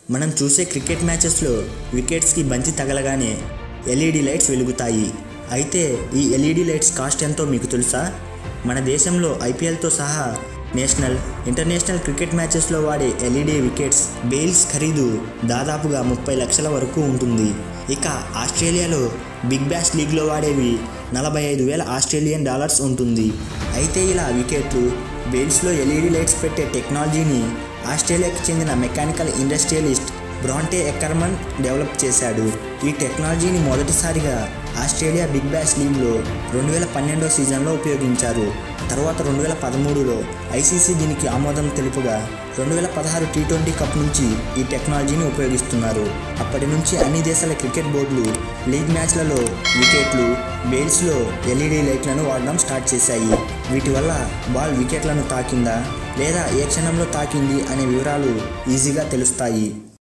మనం చూసే క్రికెట్ మ్యాచెస్లో వికెట్స్కి బంతి తగలగానే ఎల్ఈడి లైట్స్ వెలుగుతాయి అయితే ఈ ఎల్ఈడి లైట్స్ కాస్ట్ ఎంతో మీకు తెలుసా మన దేశంలో ఐపీఎల్తో సహా నేషనల్ ఇంటర్నేషనల్ క్రికెట్ మ్యాచెస్లో వాడే ఎల్ఈడి వికెట్స్ బెయిల్స్ ఖరీదు దాదాపుగా ముప్పై లక్షల వరకు ఉంటుంది ఇక ఆస్ట్రేలియాలో బిగ్ బ్యాష్ లీగ్లో వాడేవి నలభై ఐదు వేల ఆస్ట్రేలియన్ డాలర్స్ ఉంటుంది అయితే ఇలా వికెట్లు బెయిల్స్లో ఎల్ఈడి లైట్స్ పెట్టే టెక్నాలజీని ఆస్ట్రేలియాకి చెందిన mechanical industrialist Bronte Eckermann develop చేశాడు ఈ టెక్నాలజీని మొదటిసారిగా ఆస్ట్రేలియా బిగ్ బ్యాష్ లీగ్లో రెండు వేల పన్నెండో సీజన్లో ఉపయోగించారు తర్వాత రెండు వేల పదమూడులో ఐసీసీ దీనికి ఆమోదం తెలుపుగా రెండు వేల పదహారు టీ ట్వంటీ కప్ నుంచి ఈ టెక్నాలజీని ఉపయోగిస్తున్నారు అప్పటి నుంచి అన్ని దేశాల క్రికెట్ బోర్డులు లీగ్ మ్యాచ్లలో వికెట్లు బెయిల్స్లో ఎల్ఈడి లైట్లను వాడడం స్టార్ట్ చేశాయి వీటి వల్ల బాల్ వికెట్లను తాకిందా లేదా ఏ క్షణంలో తాకింది అనే వివరాలు ఈజీగా తెలుస్తాయి